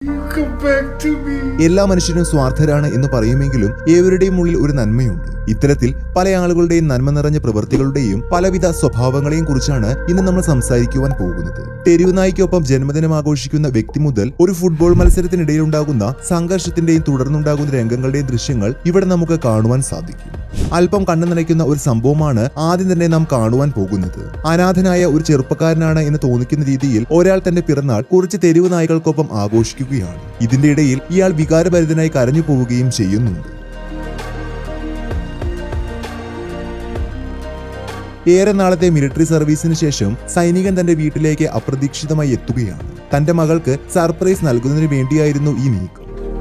Come back to me. എല്ലാ മനുഷ്യരും സ്വാർത്ഥരാണ് എന്ന് പറയുമെങ്കിലും ഏവരുടെയും ഉള്ളിൽ ഒരു നന്മയുണ്ട് ഇത്തരത്തിൽ പല ആളുകളുടെയും നന്മ നിറഞ്ഞ പ്രവൃത്തികളുടെയും പലവിധ സ്വഭാവങ്ങളെയും കുറിച്ചാണ് ഇന്ന് നമ്മൾ സംസാരിക്കുവാൻ പോകുന്നത് തെരുവ് നായ്ക്കൊപ്പം ജന്മദിനം ആഘോഷിക്കുന്ന വ്യക്തി മുതൽ ഒരു ഫുട്ബോൾ മത്സരത്തിനിടയിൽ ഉണ്ടാകുന്ന സംഘർഷത്തിന്റെയും തുടർന്നുണ്ടാകുന്ന രംഗങ്ങളുടെയും ദൃശ്യങ്ങൾ ഇവിടെ നമുക്ക് കാണുവാൻ സാധിക്കും അല്പം കണ്ണു നനയ്ക്കുന്ന ഒരു സംഭവമാണ് ആദ്യം തന്നെ നാം കാണുവാൻ പോകുന്നത് അനാഥനായ ഒരു ചെറുപ്പക്കാരനാണ് എന്ന് തോന്നിക്കുന്ന രീതിയിൽ ഒരാൾ തന്റെ പിറന്നാൾ കുറച്ച് തെരുവ് നായ്ക്കൾക്കൊപ്പം ആഘോഷിക്കുകയാണ് ഇതിന്റെ ഇടയിൽ ഇയാൾ വികാരഭരിതനായി കരഞ്ഞു പോവുകയും ചെയ്യുന്നുണ്ട് ഏറെ നാളത്തെ മിലിറ്ററി സർവീസിന് ശേഷം സൈനികൻ തന്റെ വീട്ടിലേക്ക് അപ്രതീക്ഷിതമായി എത്തുകയാണ് തന്റെ മകൾക്ക് സർപ്രൈസ് നൽകുന്നതിന് വേണ്ടിയായിരുന്നു ഈ നീക്കം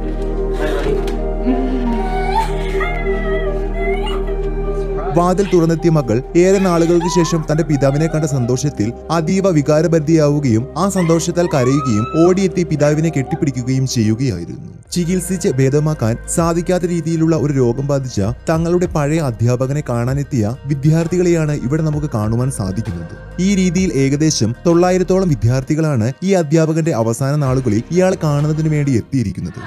വാതിൽ തുറന്നെത്തിയ മകൾ ഏറെ നാളുകൾക്ക് ശേഷം തന്റെ പിതാവിനെ കണ്ട സന്തോഷത്തിൽ അതീവ വികാരഭരിതയാവുകയും ആ സന്തോഷത്താൽ കരയുകയും ഓടിയെത്തി പിതാവിനെ കെട്ടിപ്പിടിക്കുകയും ചെയ്യുകയായിരുന്നു ചികിത്സിച്ച് ഭേദമാക്കാൻ സാധിക്കാത്ത രീതിയിലുള്ള ഒരു രോഗം ബാധിച്ച തങ്ങളുടെ പഴയ അധ്യാപകനെ കാണാനെത്തിയ വിദ്യാർത്ഥികളെയാണ് ഇവിടെ നമുക്ക് കാണുവാൻ സാധിക്കുന്നത് ഈ രീതിയിൽ ഏകദേശം തൊള്ളായിരത്തോളം വിദ്യാർത്ഥികളാണ് ഈ അധ്യാപകന്റെ അവസാന നാളുകളിൽ ഇയാൾ കാണുന്നതിന് വേണ്ടി എത്തിയിരിക്കുന്നത്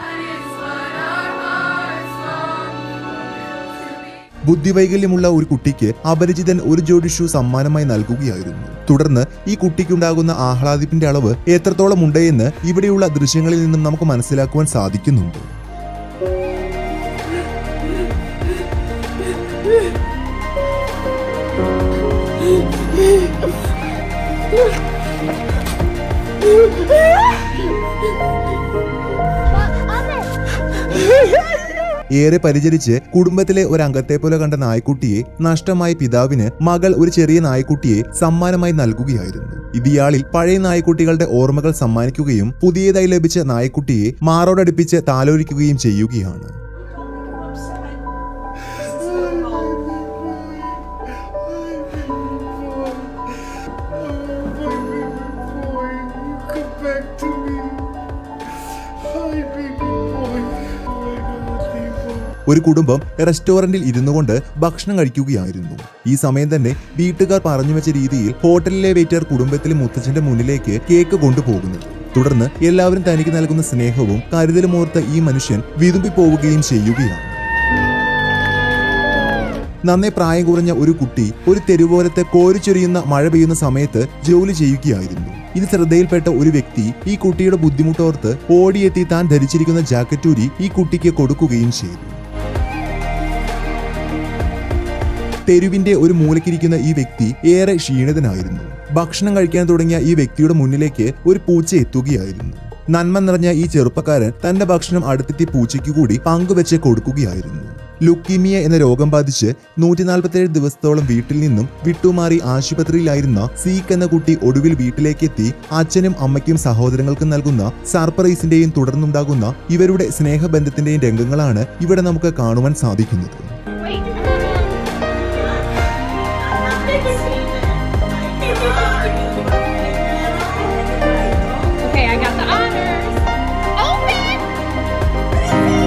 ബുദ്ധിവൈകല്യമുള്ള ഒരു കുട്ടിക്ക് അപരിചിതൻ ഒരു ജോഡി ഷൂ സമ്മാനമായി നൽകുകയായിരുന്നു തുടർന്ന് ഈ കുട്ടിക്കുണ്ടാകുന്ന ആഹ്ലാദിപ്പിന്റെ അളവ് എത്രത്തോളം ഉണ്ട് എന്ന് ഇവിടെയുള്ള ദൃശ്യങ്ങളിൽ നിന്നും നമുക്ക് മനസ്സിലാക്കുവാൻ സാധിക്കുന്നുണ്ട് ഏറെ പരിചരിച്ച് കുടുംബത്തിലെ ഒരു അംഗത്തെ പോലെ കണ്ട നായ്ക്കുട്ടിയെ നഷ്ടമായ പിതാവിന് മകൾ ഒരു ചെറിയ നായ്ക്കുട്ടിയെ സമ്മാനമായി നൽകുകയായിരുന്നു ഇത് ഇയാളിൽ പഴയ നായ്ക്കുട്ടികളുടെ ഓർമ്മകൾ സമ്മാനിക്കുകയും പുതിയതായി ലഭിച്ച നായ്ക്കുട്ടിയെ മാറോടടുപ്പിച്ച് താലോലിക്കുകയും ചെയ്യുകയാണ് Come back to me. Hi, baby boy. Oh my God, Devo. ഒരു കുടുംബം റെസ്റ്റോറന്റിൽ ഇരുന്നു കൊണ്ട് ഭക്ഷണം കഴിക്കുകയായിരുന്നു ഈ സമയം തന്നെ വീട്ടുകാർ പറഞ്ഞു വെച്ച രീതിയിൽ ഹോട്ടലിലെ വെയിറ്റർ കുടുംബത്തിലെ മുത്തച്ഛന്റെ മുന്നിലേക്ക് കേക്ക് കൊണ്ടുപോകുന്നത് തുടർന്ന് എല്ലാവരും തനിക്ക് നൽകുന്ന സ്നേഹവും കരുതലും ഓർത്ത് ഈ മനുഷ്യൻ വിതുമ്പി പോവുകയും ചെയ്യുകയാണ് നന്നേ പ്രായം കുറഞ്ഞ ഒരു കുട്ടി ഒരു തെരുവോരത്തെ കോരിച്ചൊരിയുന്ന മഴ പെയ്യുന്ന സമയത്ത് ജോലി ചെയ്യുകയായിരുന്നു ഇത് ശ്രദ്ധയിൽപ്പെട്ട ഒരു വ്യക്തി ഈ കുട്ടിയുടെ ബുദ്ധിമുട്ടോർത്ത് ഓടിയെത്തി താൻ ധരിച്ചിരിക്കുന്ന ജാക്കറ്റൂരി ഈ കുട്ടിക്ക് കൊടുക്കുകയും ചെയ്തു തെരുവിന്റെ ഒരു മൂലക്കിരിക്കുന്ന ഈ വ്യക്തി ഏറെ ക്ഷീണിതനായിരുന്നു ഭക്ഷണം കഴിക്കാൻ തുടങ്ങിയ ഈ വ്യക്തിയുടെ മുന്നിലേക്ക് ഒരു പൂച്ച എത്തുകയായിരുന്നു നന്മ നിറഞ്ഞ ഈ ചെറുപ്പക്കാരൻ തന്റെ ഭക്ഷണം അടുത്തെത്തി പൂച്ചയ്ക്ക് കൂടി പങ്കുവെച്ച് കൊടുക്കുകയായിരുന്നു ലുക്കീമിയ എന്ന രോഗം ബാധിച്ച് നൂറ്റി നാൽപ്പത്തേഴ് ദിവസത്തോളം വീട്ടിൽ നിന്നും വിട്ടുമാറി ആശുപത്രിയിലായിരുന്ന സീക്ക് എന്ന കുട്ടി ഒടുവിൽ വീട്ടിലേക്കെത്തി അച്ഛനും അമ്മയ്ക്കും സഹോദരങ്ങൾക്കും നൽകുന്ന സർപ്രൈസിന്റെയും തുടർന്നുണ്ടാകുന്ന ഇവരുടെ സ്നേഹബന്ധത്തിന്റെയും രംഗങ്ങളാണ് ഇവിടെ നമുക്ക് കാണുവാൻ സാധിക്കുന്നത് Okay, I got the honors. Open!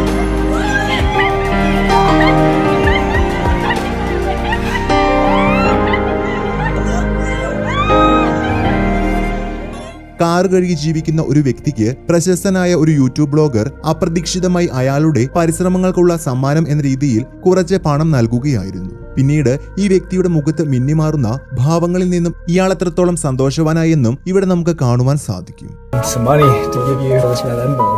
Car കഴുകി ജീവിക്കുന്ന ഒരു വ്യക്തിക്ക് പ്രശസ്തനായ ഒരു യൂട്യൂബ് ബ്ലോഗർ അപ്രതീക്ഷിതമായി അയാളുടെ പരിശ്രമങ്ങൾക്കുള്ള സമ്മാനം എന്ന രീതിയിൽ കുറച്ച് പണം നൽകുകയായിരുന്നു പിന്നീട് ഈ വ്യക്തിയുടെ മുഖത്ത് മിന്നിമാറുന്ന ഭാവങ്ങളിൽ നിന്നും ഇയാൾ എത്രത്തോളം സന്തോഷവാനായെന്നും ഇവിടെ നമുക്ക് കാണുവാൻ സാധിക്കും some money to give you for this Melembo.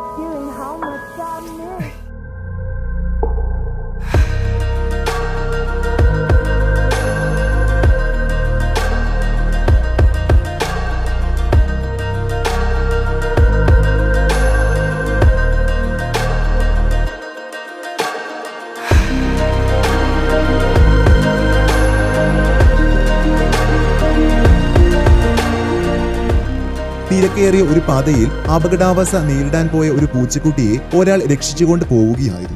തിരക്കേറിയ ഒരു പാതയിൽ അപകടാവസ്ഥ നേരിടാൻ പോയ ഒരു പൂച്ചക്കുട്ടിയെ ഒരാൾ രക്ഷിച്ചുകൊണ്ട് പോവുകയായിരുന്നു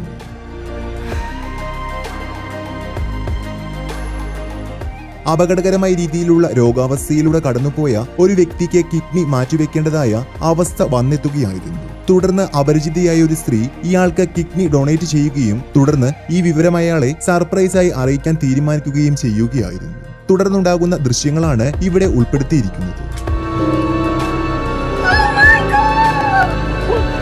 അപകടകരമായ രീതിയിലുള്ള രോഗാവസ്ഥയിലൂടെ കടന്നുപോയ ഒരു വ്യക്തിക്ക് കിഡ്നി മാറ്റിവെക്കേണ്ടതായ അവസ്ഥ വന്നെത്തുകയായിരുന്നു തുടർന്ന് അപരിചിതയായ ഒരു സ്ത്രീ ഇയാൾക്ക് കിഡ്നി ഡൊണേറ്റ് ചെയ്യുകയും തുടർന്ന് ഈ വിവരം അയാളെ സർപ്രൈസായി അറിയിക്കാൻ തീരുമാനിക്കുകയും ചെയ്യുകയായിരുന്നു തുടർന്നുണ്ടാകുന്ന ദൃശ്യങ്ങളാണ് ഇവിടെ ഉൾപ്പെടുത്തിയിരിക്കുന്നത് Oh my god!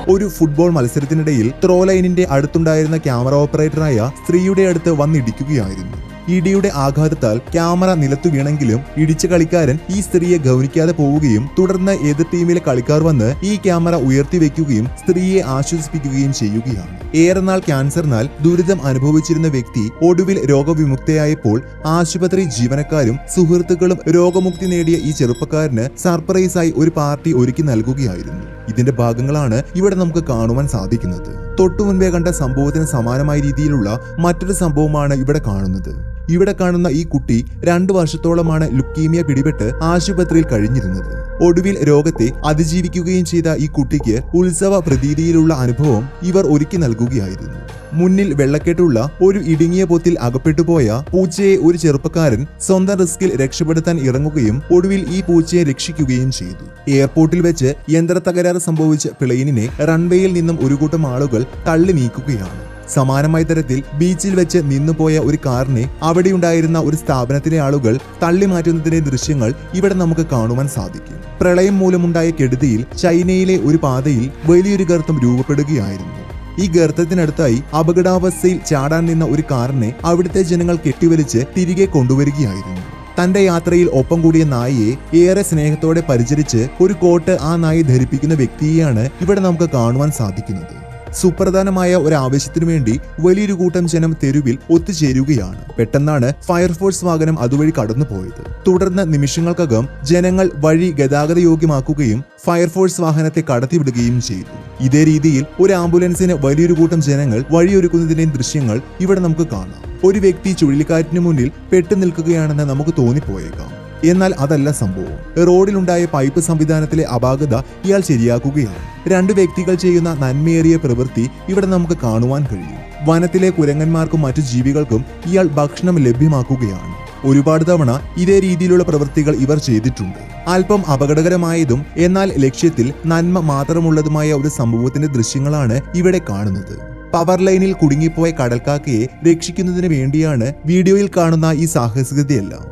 ഒരു ഫുട്ബോൾ മത്സരത്തിനിടയിൽ ത്രോ ലൈനിന്റെ അടുത്തുണ്ടായിരുന്ന ക്യാമറ ഓപ്പറേറ്ററായ സ്ത്രീയുടെ അടുത്ത് വന്നിടിക്കുകയായിരുന്നു ഇടിയുടെ ആഘാതത്താൽ ക്യാമറ നിലത്തു വീണെങ്കിലും ഇടിച്ച കളിക്കാരൻ ഈ സ്ത്രീയെ ഗൗനിക്കാതെ പോവുകയും തുടർന്ന് എതിർ ടീമിലെ കളിക്കാർ വന്ന് ഈ ക്യാമറ ഉയർത്തി വെക്കുകയും സ്ത്രീയെ ആശ്വസിപ്പിക്കുകയും ചെയ്യുകയാണ് ഏറെ നാൾ ക്യാൻസറിനാൽ ദുരിതം അനുഭവിച്ചിരുന്ന വ്യക്തി ഒടുവിൽ രോഗവിമുക്തയായപ്പോൾ ആശുപത്രി ജീവനക്കാരും സുഹൃത്തുക്കളും രോഗമുക്തി നേടിയ ഈ ചെറുപ്പക്കാരന് സർപ്രൈസായി ഒരു പാർട്ടി ഒരുക്കി നൽകുകയായിരുന്നു ഇതിന്റെ ഭാഗങ്ങളാണ് ഇവിടെ നമുക്ക് കാണുവാൻ സാധിക്കുന്നത് തൊട്ടു മുൻപേ കണ്ട സംഭവത്തിന് സമാനമായ രീതിയിലുള്ള മറ്റൊരു സംഭവമാണ് ഇവിടെ കാണുന്നത് ഇവിടെ കാണുന്ന ഈ കുട്ടി രണ്ടു വർഷത്തോളമാണ് ലുക്കീമിയ പിടിപെട്ട് ആശുപത്രിയിൽ കഴിഞ്ഞിരുന്നത് ഒടുവിൽ രോഗത്തെ അതിജീവിക്കുകയും ചെയ്ത ഈ കുട്ടിക്ക് ഉത്സവ പ്രതീതിയിലുള്ള അനുഭവം ഇവർ ഒരുക്കി നൽകുകയായിരുന്നു മുന്നിൽ വെള്ളക്കെട്ടുള്ള ഒരു ഇടുങ്ങിയ പൊത്തിൽ അകപ്പെട്ടുപോയ പൂച്ചയെ ഒരു ചെറുപ്പക്കാരൻ സ്വന്തം റിസ്കിൽ രക്ഷപ്പെടുത്താൻ ഇറങ്ങുകയും ഒടുവിൽ ഈ പൂച്ചയെ രക്ഷിക്കുകയും ചെയ്തു എയർപോർട്ടിൽ വെച്ച് യന്ത്ര തകരാറ് സംഭവിച്ച പ്ലെയിനിനെ റൺവേയിൽ നിന്നും ഒരു കൂട്ടം ആളുകൾ തള്ളി നീക്കുകയാണ് സമാനമായ തരത്തിൽ ബീച്ചിൽ വെച്ച് നിന്നുപോയ ഒരു കാറിനെ അവിടെയുണ്ടായിരുന്ന ഒരു സ്ഥാപനത്തിലെ ആളുകൾ തള്ളി മാറ്റുന്നതിന്റെ ദൃശ്യങ്ങൾ ഇവിടെ നമുക്ക് കാണുവാൻ സാധിക്കും പ്രളയം മൂലമുണ്ടായ കെടുതിയിൽ ചൈനയിലെ ഒരു പാതയിൽ വലിയൊരു ഗർത്തം രൂപപ്പെടുകയായിരുന്നു ഈ ഗർത്തത്തിനടുത്തായി അപകടാവസ്ഥയിൽ ചാടാൻ നിന്ന ഒരു കാറിനെ അവിടുത്തെ ജനങ്ങൾ കെട്ടിവലിച്ച് തിരികെ കൊണ്ടുവരികയായിരുന്നു തന്റെ യാത്രയിൽ ഒപ്പം കൂടിയ നായയെ ഏറെ സ്നേഹത്തോടെ പരിചരിച്ച് ഒരു കോട്ട് ആ നായി ധരിപ്പിക്കുന്ന വ്യക്തിയെയാണ് ഇവിടെ നമുക്ക് കാണുവാൻ സാധിക്കുന്നത് സുപ്രധാനമായ ഒരു ആവശ്യത്തിനു വേണ്ടി വലിയൊരു കൂട്ടം ജനം തെരുവിൽ ഒത്തുചേരുകയാണ് പെട്ടെന്നാണ് ഫയർഫോഴ്സ് വാഹനം അതുവഴി കടന്നുപോയത് തുടർന്ന് നിമിഷങ്ങൾക്കകം ജനങ്ങൾ വഴി ഗതാഗതയോഗ്യമാക്കുകയും ഫയർഫോഴ്സ് വാഹനത്തെ കടത്തിവിടുകയും ചെയ്തു ഇതേ രീതിയിൽ ഒരു ആംബുലൻസിന് വലിയൊരു കൂട്ടം ജനങ്ങൾ വഴിയൊരുക്കുന്നതിന്റെയും ദൃശ്യങ്ങൾ ഇവിടെ നമുക്ക് കാണാം ഒരു വ്യക്തി ചുഴലിക്കാറ്റിന് മുന്നിൽ പെട്ടു നിൽക്കുകയാണെന്ന് നമുക്ക് തോന്നിപ്പോയേക്കാം എന്നാൽ അതല്ല സംഭവം റോഡിലുണ്ടായ പൈപ്പ് സംവിധാനത്തിലെ അപാകത ഇയാൾ ശരിയാക്കുകയാണ് രണ്ട് വ്യക്തികൾ ചെയ്യുന്ന നന്മയേറിയ പ്രവൃത്തി ഇവിടെ നമുക്ക് കാണുവാൻ കഴിയും വനത്തിലെ കുരങ്ങന്മാർക്കും മറ്റു ജീവികൾക്കും ഇയാൾ ഭക്ഷണം ലഭ്യമാക്കുകയാണ് ഒരുപാട് തവണ ഇതേ രീതിയിലുള്ള പ്രവൃത്തികൾ ഇവർ ചെയ്തിട്ടുണ്ട് അല്പം അപകടകരമായതും എന്നാൽ ലക്ഷ്യത്തിൽ നന്മ മാത്രമുള്ളതുമായ ഒരു സംഭവത്തിന്റെ ദൃശ്യങ്ങളാണ് ഇവിടെ കാണുന്നത് പവർ ലൈനിൽ കുടുങ്ങിപ്പോയ കടൽക്കാക്കയെ രക്ഷിക്കുന്നതിന് വേണ്ടിയാണ് വീഡിയോയിൽ കാണുന്ന ഈ സാഹസികതയെല്ലാം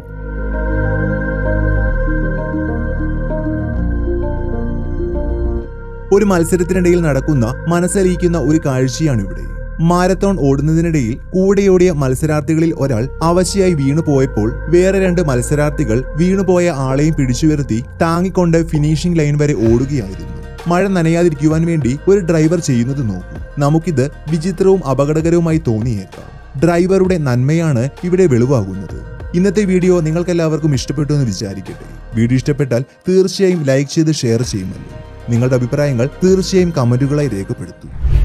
ഒരു മത്സരത്തിനിടയിൽ നടക്കുന്ന മനസ്സലിയിക്കുന്ന ഒരു കാഴ്ചയാണ് ഇവിടെ മാരത്തോൺ ഓടുന്നതിനിടയിൽ കൂടെയോടിയ മത്സരാർത്ഥികളിൽ ഒരാൾ അവശയായി വീണുപോയപ്പോൾ വേറെ രണ്ട് മത്സരാർത്ഥികൾ വീണുപോയ ആളെയും പിടിച്ചുയർത്തി താങ്ങിക്കൊണ്ട് ഫിനിഷിംഗ് ലൈൻ വരെ ഓടുകയായിരുന്നു മഴ നനയാതിരിക്കുവാൻ വേണ്ടി ഒരു ഡ്രൈവർ ചെയ്യുന്നത് നോക്കൂ നമുക്കിത് വിചിത്രവും അപകടകരവുമായി തോന്നിയേക്കാം ഡ്രൈവറുടെ നന്മയാണ് ഇവിടെ വെളിവാകുന്നത് ഇന്നത്തെ വീഡിയോ നിങ്ങൾക്കെല്ലാവർക്കും ഇഷ്ടപ്പെട്ടു എന്ന് വിചാരിക്കട്ടെ വീഡിയോ ഇഷ്ടപ്പെട്ടാൽ തീർച്ചയായും ലൈക്ക് ചെയ്ത് ഷെയർ ചെയ്യുമല്ലോ നിങ്ങളുടെ അഭിപ്രായങ്ങൾ തീർച്ചയായും കമന്റുകളായി രേഖപ്പെടുത്തൂ